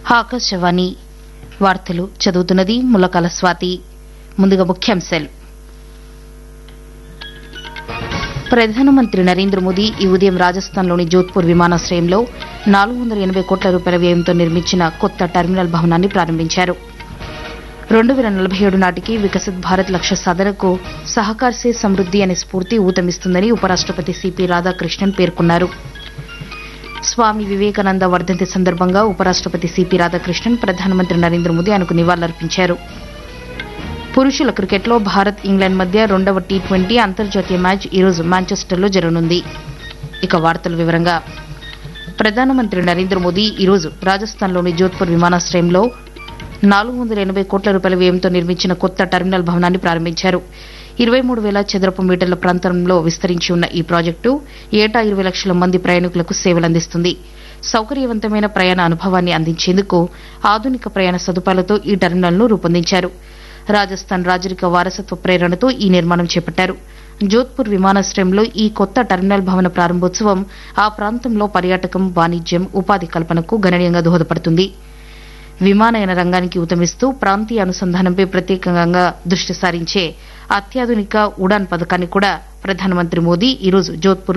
ఆకాశవాణి వార్తలు చదువుతున్నది ములకాల స్వాతి ముందుగా ముఖ్యాంశాలు ప్రధానమంత్రి నరేంద్ర మోదీ ఈ ఉదయం రాజస్థాన్లోని జోధ్పూర్ విమానాశ్రయంలో నాలుగు వందల ఎనబై కోట్ల రూపాయల వ్యయంతో నిర్మించిన కొత్త టెర్మినల్ భవనాన్ని ప్రారంభించారు రెండు వేల నలభై ఏడు నాటికి వికసిత్ భారత్ లక్ష్య సాధనకు సహకార్ సే సమృద్ది అనే స్ఫూర్తి ఊతమిస్తుందని ఉపరాష్టపతి సిపి రాధాకృష్ణన్ పేర్కొన్నారు స్వామి వివేకానంద వర్ధంతి సందర్భంగా ఉపరాష్టపతి సిపి రాధాకృష్ణన్ ప్రధానమంత్రి నరేంద్ర మోదీ ఆయనకు నివాళులర్పించారు పురుషుల క్రికెట్లో భారత్ ఇంగ్లాండ్ మధ్య రెండవ టీ ట్వంటీ అంతర్జాతీయ మ్యాచ్ ఈరోజు మాంచెస్టర్లో జరగనుంది ఇక వార్తల వివరంగా ప్రధానమంత్రి నరేంద్ర మోదీ ఈరోజు రాజస్థాన్లోని జోధ్పూర్ విమానాశ్రయంలో నాలుగు వందల ఎనబై కోట్ల రూపాయల వ్యయంతో నిర్మించిన కొత్త టెర్మినల్ భవనాన్ని ప్రారంభించారు ఇరవై మూడు వేల చదరపు మీటర్ల ప్రాంతంలో విస్తరించి ఉన్న ఈ ప్రాజెక్టు ఏటా ఇరవై లక్షల మంది ప్రయాణికులకు సేవలందిస్తుంది సౌకర్యవంతమైన ప్రయాణ అనుభవాన్ని అందించేందుకు ఆధునిక ప్రయాణ సదుపాయాలతో ఈ టెర్మినల్ను రూపొందించారు రాజస్థాన్ రాజరిక వారసత్వ ప్రేరణతో ఈ నిర్మాణం చేపట్టారు జోధ్పూర్ విమానాశ్రయంలో ఈ కొత్త టెర్మినల్ భవన ప్రారంభోత్సవం ఆ ప్రాంతంలో పర్యాటకం వాణిజ్యం ఉపాధి కల్పనకు గణనీయంగా దోహదపడుతుంది విమానయాన రంగానికి ఊతమిస్తూ ప్రాంతీయ అనుసంధానంపై ప్రత్యేకంగా దృష్టి సారించే అత్యాధునిక ఉడాన్ పథకాన్ని కూడా ప్రధానమంత్రి మోదీ ఈరోజు జోధ్పూర్